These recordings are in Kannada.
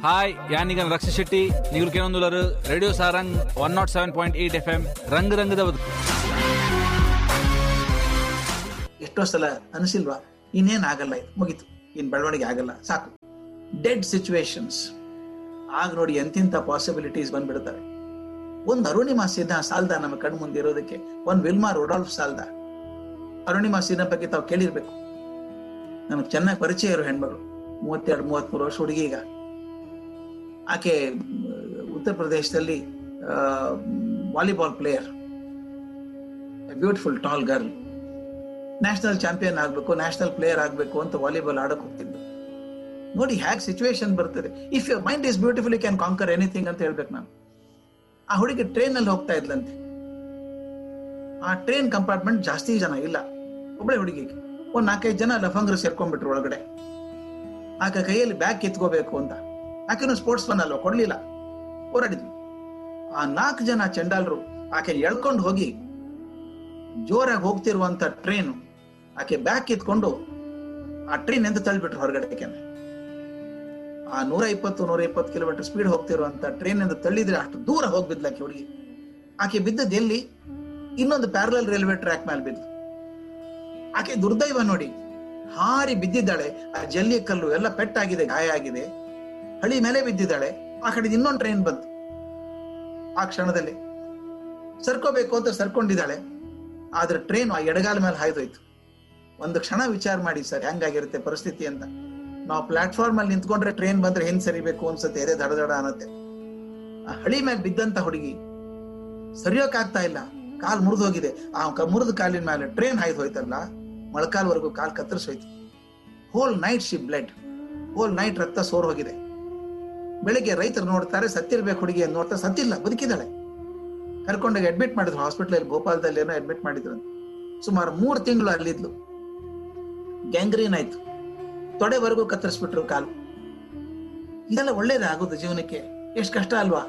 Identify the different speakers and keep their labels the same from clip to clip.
Speaker 1: హాయ్ యానిగన్ రక్ష శెట్టి ನೀವು ಕೇಳೊಂದುಲರು radio Sarang one naught seven point eight F M ರಂಗ್ ರಂಗದ ಬದುಕು
Speaker 2: ಎಷ್ಟೋ ಸಲ ಅನಿಸಿಲ್ವಾ ಇನ್ನೇನ್ ಆಗಲ್ಲ ಇದು ಮುಗೀತು ಇನ್ ಬೆಳವಣಿಗೆ ಆಗಲ್ಲ ಸಾಕು ಡೆಡ್ ಸಿಚುವೇಶನ್ಸ್ ಆಗ ನೋಡಿ ಎಂತಿಂತ ಪಾಸಿಬಿಲಿಟೀಸ್ ಬಂದ್ಬಿಡ್ತವೆ ಒಂದು ಅರುಣಿಮಾ ಸಿನ್ಹಾ ಸಾಲ್ದ ನಮ್ಮ ಕಣ್ ಮುಂದೆ ಇರೋದಕ್ಕೆ ಒಂದ್ ವಿಲ್ಮಾ ರೊಡಾಲ್ಫ್ ಸಾಲ್ದ ಅರುಣಿಮಾ ಸಿನ್ಹಾ ಬಗ್ಗೆ ತಾವು ಕೇಳಿರ್ಬೇಕು ನಮಗೆ ಚೆನ್ನಾಗಿ ಪರಿಚಯ ಇರೋ ಹೆಣ್ಮಗಳು ಮೂವತ್ತೆರಡು ಮೂವತ್ಮೂರು ವರ್ಷ ಹುಡುಗಿ ಈಗ ಆಕೆ ಮ್, ಉತ್ತರ ಪ್ರದೇಶದಲ್ಲಿ volleyball player beautiful tall girl national champion ಆಗ್ಬೇಕು ನ್ಯಾಷನಲ್ ಪ್ಲೇಯರ್ ಆಗ್ಬೇಕು ಅಂತ ವಾಲಿಬಾಲ್ ಆಡಕ್ ಹೋಗ್ತಿದ್ದು ನೋಡಿ ಹ್ಯಾಕ್ ಸಿಚುವೇಶನ್ ಬರ್ತದೆ if your mind is beautiful can conquer anything ಅಂತ ಹೇಳ್ಬೇಕು ನಾನು ಆ ಹುಡುಗಿ ಟ್ರೈನ್ ಅಲ್ಲಿ ಹೋಗ್ತಾ ಇದ್ಲಂತೆ ಆ ಟ್ರೈನ್ ಕಂಪಾರ್ಟ್ಮೆಂಟ್ ಜಾಸ್ತಿ ಜನ ಇಲ್ಲ ಒಬ್ಬಳೆ ಹುಡುಗಿಗೆ ಒಂದ್ ನಾಲ್ಕೈದು ಜನ ಲಫಂಗ್ರು ಸೇರ್ಕೊಂಡ್ಬಿಟ್ರು ಒಳಗಡೆ ಆಕೆ ಕೈಯಲ್ಲಿ ಬ್ಯಾಗ್ ಕಿತ್ಕೋಬೇಕು ಅಂತ ಆಕೆನು ಸ್ಪೋರ್ಟ್ಸ್ ಮನ್ ಅಲ್ವಾ ಕೊಡ್ಲಿಲ್ಲ ಹೋರಾಡಿದ್ವಿ ಆ ನಾಲ್ಕು ಜನ ಚಂಡಾಲರು ಆಕೆ ಎಳ್ಕೊಂಡು ಹೋಗಿ ಜೋರಾಗಿ ಹೋಗ್ತಿರುವಂತ ಟ್ರೈನ್ ಆಕೆ ಬ್ಯಾಗ್ ಕಿತ್ಕೊಂಡು ಆ ಟ್ರೈನ್ ಎಂದು ತಳ್ಳಿಬಿಟ್ರು ಹೊರಗಡೆ ಆ ನೂರ ಇಪ್ಪತ್ತು ನೂರ ಇಪ್ಪತ್ತು ಕಿಲೋಮೀಟರ್ ಸ್ಪೀಡ್ ಹೋಗ್ತಿರುವಂತ ಟ್ರೈನ್ ಎಂದು ತಳ್ಳಿದ್ರೆ ಅಷ್ಟು ದೂರ ಹೋಗ್ಬಿದ್ಲು ಆಕೆ ಹುಡುಗಿ ಆಕೆ ಬಿದ್ದದ್ದು ಎಲ್ಲಿ ಇನ್ನೊಂದು ಪ್ಯಾರಲಲ್ ರೈಲ್ವೆ ಟ್ರ್ಯಾಕ್ ಮೇಲೆ ಬಿದ್ದು ಆಕೆ ದುರ್ದೈವ ನೋಡಿ ಹಾರಿ ಬಿದ್ದಿದ್ದಾಳೆ ಆ ಜಲ್ಲಿ ಕಲ್ಲು ಎಲ್ಲ ಪೆಟ್ಟಾಗಿದೆ ಗಾಯ ಆಗಿದೆ ಹಳಿ ಮೇಲೆ ಬಿದ್ದಿದ್ದಾಳೆ ಆ ಕಡೆ ಇನ್ನೊಂದು ಟ್ರೈನ್ ಬಂತು ಆ ಕ್ಷಣದಲ್ಲಿ ಸರ್ಕೋಬೇಕು ಅಂತ ಸರ್ಕೊಂಡಿದ್ದಾಳೆ ಆದ್ರೆ ಟ್ರೈನ್ ಆ ಎಡಗಾಲ ಮೇಲೆ ಹಾಯ್ದೋಯ್ತು ಒಂದು ಕ್ಷಣ ವಿಚಾರ ಮಾಡಿ ಸರ್ ಹೆಂಗಾಗಿರುತ್ತೆ ಪರಿಸ್ಥಿತಿ ಅಂತ ನಾವು ಪ್ಲಾಟ್ಫಾರ್ಮ್ ಅಲ್ಲಿ ನಿಂತ್ಕೊಂಡ್ರೆ ಟ್ರೈನ್ ಬಂದ್ರೆ ಹೆಂಗ್ ಸರಿಬೇಕು ಅನ್ಸುತ್ತೆ ಎದೆ ದಡ ದಡ ಅನ್ನತ್ತೆ ಆ ಹಳಿ ಮೇಲೆ ಬಿದ್ದಂತ ಹುಡುಗಿ ಸರಿಯೋಕಾಗ್ತಾ ಇಲ್ಲ ಕಾಲ್ ಮುರಿದು ಹೋಗಿದೆ ಆ ಮುರಿದ ಕಾಲಿನ ಮೇಲೆ ಟ್ರೈನ್ ಹಾಯ್ದು ಹೋಯ್ತಲ್ಲ ಮೊಳಕಾಲ್ವರೆಗೂ ಕಾಲ್ ಕತ್ತರಿಸೋಯ್ತು whole night she blood whole night ರಕ್ತ ಸೋರ್ ಹೋಗಿದೆ ಬೆಳಿಗ್ಗೆ ರೈತರು ನೋಡ್ತಾರೆ ಸತ್ತಿರ್ಬೇಕು ಹುಡುಗಿ ಅಂತ ನೋಡ್ತಾ ಸತ್ತಿಲ್ಲ ಬದುಕಿದ್ದಾಳೆ ಕರ್ಕೊಂಡೋಗಿ ಅಡ್ಮಿಟ್ ಮಾಡಿದ್ರು ಹಾಸ್ಪಿಟಲ್ ಗೋಪಾಲದಲ್ಲಿ ಏನೋ ಅಡ್ಮಿಟ್ ಮಾಡಿದ್ರು ಅಂತ. ಸುಮಾರು ಮೂರು ತಿಂಗಳು ಅಲ್ಲಿದ್ಲು ಗ್ಯಾಂಗ್ರೀನ್ ಆಯ್ತು ತೊಡೆವರೆಗೂ ಕತ್ತರಿಸ್ಬಿಟ್ರು ಕಾಲು ಇದೆಲ್ಲ ಒಳ್ಳೇದಾಗೋದು ಜೀವನಕ್ಕೆ ಎಷ್ಟು ಕಷ್ಟ ಅಲ್ವಾ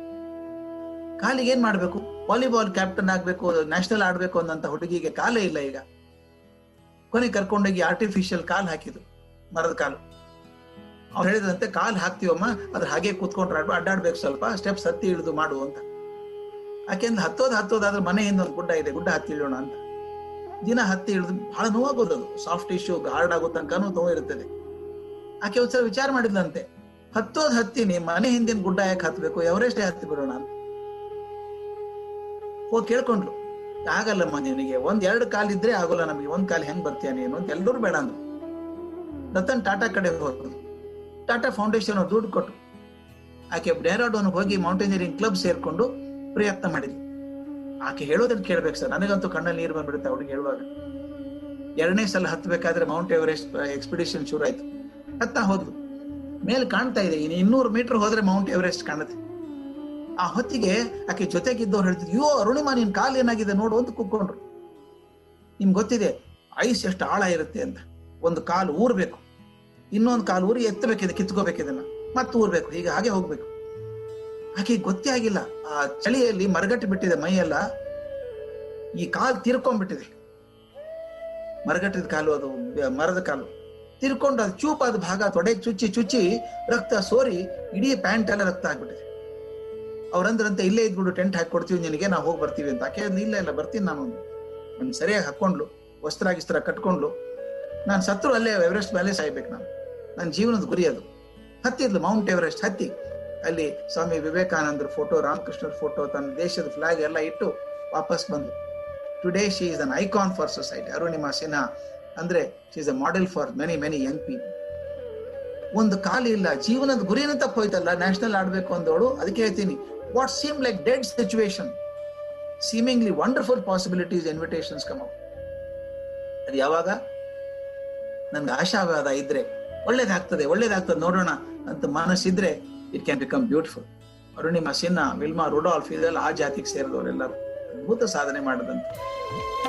Speaker 2: ಕಾಲಿಗೆ ಏನ್ ಮಾಡ್ಬೇಕು ವಾಲಿಬಾಲ್ ಕ್ಯಾಪ್ಟನ್ ಆಗ್ಬೇಕು ನ್ಯಾಷನಲ್ ಆಡ್ಬೇಕು ಅನ್ನಂತ ಹುಡುಗಿಗೆ ಕಾಲೇ ಇಲ್ಲ ಈಗ ಕೊನೆ ಕರ್ಕೊಂಡೋಗಿ ಆರ್ಟಿಫಿಷಿಯಲ್ ಕಾಲ್ ಹಾಕಿದ್ರು ಮರದ ಕಾಲು ಅವ್ರು ಹೇಳಿದಂತೆ ಕಾಲ್ ಹಾಕ್ತೀವಮ್ಮ ಅದ್ರ ಹಾಗೆ ಕೂತ್ಕೊಂಡ್ರೆ ಆಡ್ಬ- ಅಡ್ಡಾಡ್ಬೇಕು ಸ್ವಲ್ಪ ಸ್ಟೆಪ್ಸ್ ಹತ್ತಿ ಇಳಿದು ಮಾಡು ಅಂತ ಯಾಕೆಂದ್ರೆ ಹತ್ತೋದು ಹತ್ತೋದಾದ್ರೆ ಮನೆಯಿಂದ ಒಂದು ಗುಡ್ಡ ಇದೆ ಗುಡ್ಡ ಹತ್ತಿ ಇಳಿಯೋಣ ಅಂತ ದಿನ ಹತ್ತಿ ಇಳಿದು ಬಹಳ ನೋವಾಗೋದು ಅದು ಸಾಫ್ಟ್ ಟಿಶ್ಯೂ ಹಾರ್ಡ್ ಆಗೋ ತನಕನೂ ನೋವು ಇರ್ತದೆ ಆಕೆ ಒಂದ್ಸಲ ವಿಚಾರ ಮಾಡಿದ್ಲಂತೆ ಹತ್ತೋದ್ ಹತ್ತೀನಿ ಮನೆ ಹಿಂದಿನ ಗುಡ್ಡ ಯಾಕೆ ಹತ್ಬೇಕು ಎವರೆಸ್ಟೇ ಹತ್ತಿ ಬಿಡೋಣ ಅಂತ ಹೋಗಿ ಕೇಳ್ಕೊಂಡ್ಲು ಆಗಲ್ಲಮ್ಮ ನಿನಗೆ ಒಂದ್ ಎರಡು ಕಾಲ್ ಇದ್ರೆ ಆಗೋಲ್ಲ ನಮಗೆ ಒಂದ್ ಕಾಲ್ ಹೆಂಗ್ ಬರ್ತೀಯ ನೀನು ಅಂತ ಎಲ್ಲರೂ ಬೇಡ ಅಂದ್ರು ರತನ್ ಟಾಟಾ ಕಡೆ ಹೋದ್ರು ಟಾಟಾ ಫೌಂಡೇಶನ್ ಅವ್ರು ದುಡ್ಡು ಕೊಟ್ಟು ಆಕೆ ಡೆಹ್ರಾಡೂನ್ಗೆ ಹೋಗಿ ಮೌಂಟೇನಿಯರಿಂಗ್ ಕ್ಲಬ್ ಸೇರ್ಕೊಂಡು ಪ್ರಯತ್ನ ಮಾಡಿದ್ಲು ಆಕೆ ಹೇಳೋದನ್ನ ಕೇಳ್ಬೇಕು ಸರ್ ನನಗಂತೂ ಕಣ್ಣಲ್ಲಿ ನೀರು ಬಂದ್ಬಿಡುತ್ತೆ ಅವ್ರಿಗೆ ಹೇಳುವಾಗ ಎರಡನೇ ಸಲ ಹತ್ತಬೇಕಾದ್ರೆ ಮೌಂಟ್ ಎವರೆಸ್ಟ್ ಎಕ್ಸ್ಪಿಡಿಷನ್ ಶುರು ಆಯ್ತು ಹತ್ತಾ ಹೋದ್ಲು ಮೇಲೆ ಕಾಣ್ತಾ ಇದೆ ಇನ್ನು ಇನ್ನೂರು ಮೀಟರ್ ಹೋದ್ರೆ ಮೌಂಟ್ ಎವರೆಸ್ಟ್ ಕಾಣುತ್ತೆ ಆ ಹೊತ್ತಿಗೆ ಆಕೆ ಜೊತೆಗಿದ್ದವ್ರು ಹೇಳ್ತಿದ್ರು ಅಯ್ಯೋ ಅರುಣಿಮಾ ನಿನ್ ಕಾಲ್ ಏನಾಗಿದೆ ನೋಡು ಅಂತ ಕುಕ್ಕೊಂಡ್ರು ನಿಮ್ಗೆ ಗೊತ್ತಿದೆ ಐಸ್ ಎಷ್ಟು ಆಳ ಇರುತ್ತೆ ಅಂತ ಒಂದು ಕಾಲು ಊರ್ಬೇಕು ಇನ್ನೊಂದು ಕಾಲು ಊರಿ ಎತ್ತಬೇಕಿದೆ ಕಿತ್ಕೋಬೇಕು ಇದನ್ನ ಮತ್ತೆ ಊರ್ಬೇಕು ಹೀಗೆ ಹಾಗೆ ಹೋಗ್ಬೇಕು ಆಕೆ ಗೊತ್ತೇ ಆಗಿಲ್ಲ ಆ ಚಳಿಯಲ್ಲಿ ಮರಗಟ್ಟು ಬಿಟ್ಟಿದೆ ಮೈಯೆಲ್ಲ ಈ ಕಾಲು ತಿರ್ಕೊಂಡ್ಬಿಟ್ಟಿದೆ ಮರಗಟ್ಟಿದ ಕಾಲು ಅದು ಬ- ಮರದ ಕಾಲು ತಿರ್ಕೊಂಡು ಅದು ಚೂಪಾದ ಭಾಗ ತೊಡೆಗೆ ಚುಚ್ಚಿ ಚುಚ್ಚಿ ರಕ್ತ ಸೋರಿ ಇಡೀ ಪ್ಯಾಂಟ್ ಎಲ್ಲ ರಕ್ತ ಆಗ್ಬಿಟ್ಟಿದೆ ಅವ್ರಂದ್ರಂತೆ ಇಲ್ಲೇ ಇದ್ಬಿಡು ಟೆಂಟ್ ಹಾಕಿ ಕೊಡ್ತೀವಿ ನಿನಗೆ ನಾವು ಹೋಗಿ ಬರ್ತೀವಿ ಅಂತ ಆಕೆ ಅಂದ್ಲು, ಇಲ್ಲ ಇಲ್ಲ ಬರ್ತೀನಿ ನಾನು ಒಂದು ಸರಿಯಾಗಿ ಹಾಕೊಂಡ್ಲು ವಸ್ತ್ರ ಗಿಸ್ತ್ರ ಕಟ್ಕೊಂಡ್ಲು ನಾನು ಸತ್ರು ಅಲ್ಲೇ ಎವರೆಸ್ಟ್ ಮೇಲೆ ಸಾಯ್ಬೇಕು ನಾನು ನನ್ನ ಜೀವನದ ಗುರಿ ಅದು ಹತ್ತಿದ್ಲು ಮೌಂಟ್ ಎವರೆಸ್ಟ್ ಹತ್ತಿ ಅಲ್ಲಿ ಸ್ವಾಮಿ ವಿವೇಕಾನಂದರ ಫೋಟೋ ರಾಮಕೃಷ್ಣರ ಫೋಟೋ ತನ್ನ ದೇಶದ ಫ್ಲಾಗ್ ಎಲ್ಲ ಇಟ್ಟು ವಾಪಸ್ ಬಂದು today she is an icon for society Arunima Sinha ಅಂದ್ರೆ she is a model for many many young people ಒಂದು ಕಾಲ ಇಲ್ಲ ಜೀವನದ ಗುರಿನ ತಪ್ಪೋಯ್ತಲ್ಲ ನ್ಯಾಷನಲ್ ಆಡ್ಬೇಕು ಅಂದವಳು ಅದಕ್ಕೆ ಹೇಳ್ತೀನಿ what seem like dead situation seemingly wonderful possibilities invitations come out ಅದು ಯಾವಾಗ ನನ್ಗೆ ಆಶಾವಾದ ಇದ್ರೆ ಒಳ್ಳೇದಾಗ್ತದೆ ಒಳ್ಳೇದಾಗ್ತದೆ ನೋಡೋಣ ಅಂತ ಮನಸ್ಸಿದ್ರೆ it can become beautiful Arunima Sinha Wilma Rudolph ಇದೆಲ್ಲ ಆ ಜಾತಿಗೆ ಸೇರಿದವರೆಲ್ಲರೂ ಅದ್ಭುತ ಸಾಧನೆ ಮಾಡದಂತ